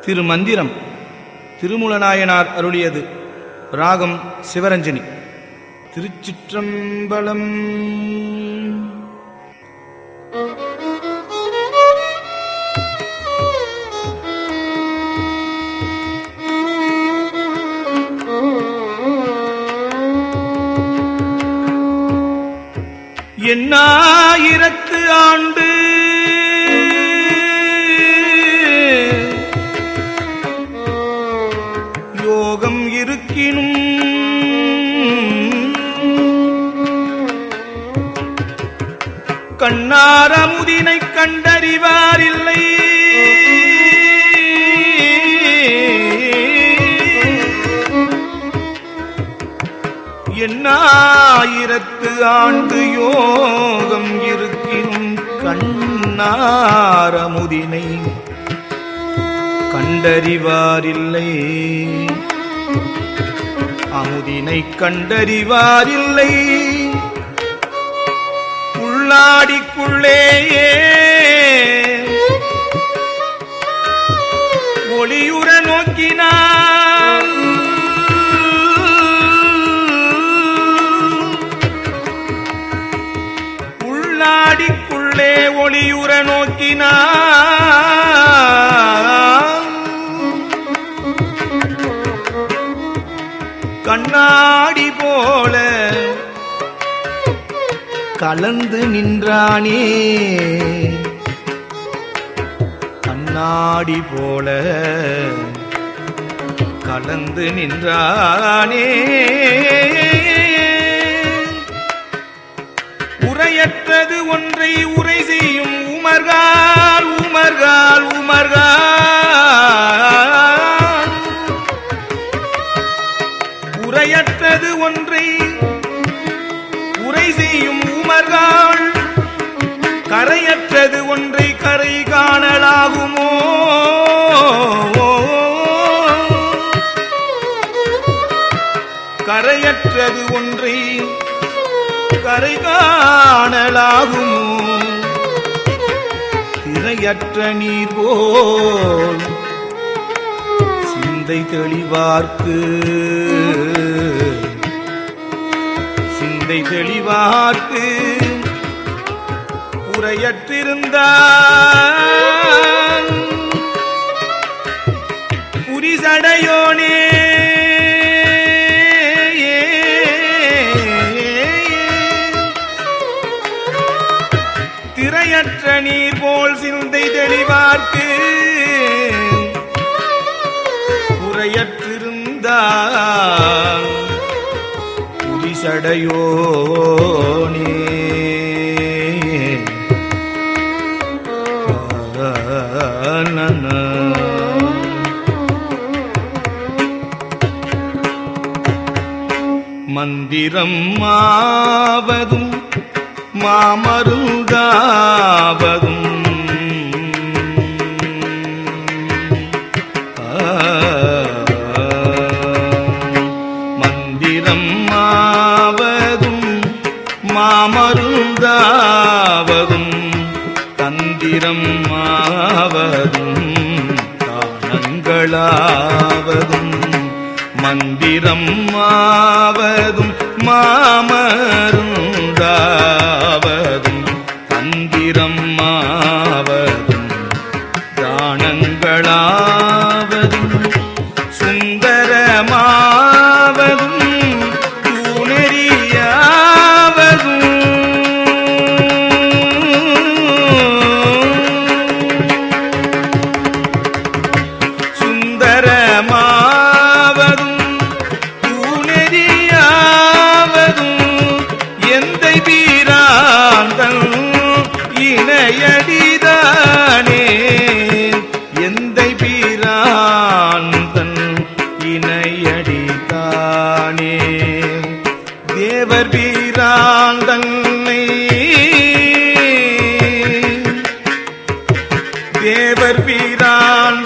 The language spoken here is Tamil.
திருமந்திரம் திருமுலநாயனார் அருளியது ராகம் சிவரஞ்சனி திருச்சிற்றம்பலம் எண்ணாயிரத்து ஆண்டு யோகம் இருக்கினும் கண்ணாரமுதினை கண்டறிவாரில்லை எண்ணாயிரத்து ஆண்டு யோகம் இருக்கினும் கண்ணாரமுதினை கண்டறிவாரில்லை அமுதினை கண்டறிவாரில்லை உள்ளாடிக்குள்ளேயே ஒளியுற நோக்கினான் உள்ளாடிக்குள்ளே ஒளியுற நோக்கினான் கண்ணாடி போல கலந்து நின்றானே கண்ணாடி போல கலந்து நின்றானே உரையற்றது ஒன்றை உரை செய்யும் உமர்கால் உமர்கால் உமர்கால் உரையற்றது ஒன்றை உரை செய்யும் உமர்கள் கரையற்றது ஒன்றை கரை காணலாகுமோ கரையற்றது ஒன்றை கரை காணலாகுமோ திரையற்ற நீர் போல் சிந்தை தெளிவார்க்கு சிந்தை தெளிவார்க்கு உரையற்றிருந்தான் புரிசடையோனே திரையற்ற நீர் போல் சிந்தை தெளிவார்க்கு உரையற்றிருந்தான் புரிசடையோனே மந்திரம் மாவதும் மாமருந்தாவதும் மந்திரம் மாவதும் மாமருந்தாவதும் தந்திரம் மாவதும் தானங்களாவதும் மந்திரம் மாவதும் மாமருந்தாவதும் தந்திரம் மாவதும் தானங்களாவதும் சுந்தரமாவதும் தூணெறியாவதும் சுந்தரமாவதும் தூணெறியாவதும் எந்தை வீராந்தன் இணையடிதானே எந்தை வீராந்தன் இணையடிதானே தேவர் வீராந்தன்னை தேவர் வீரான்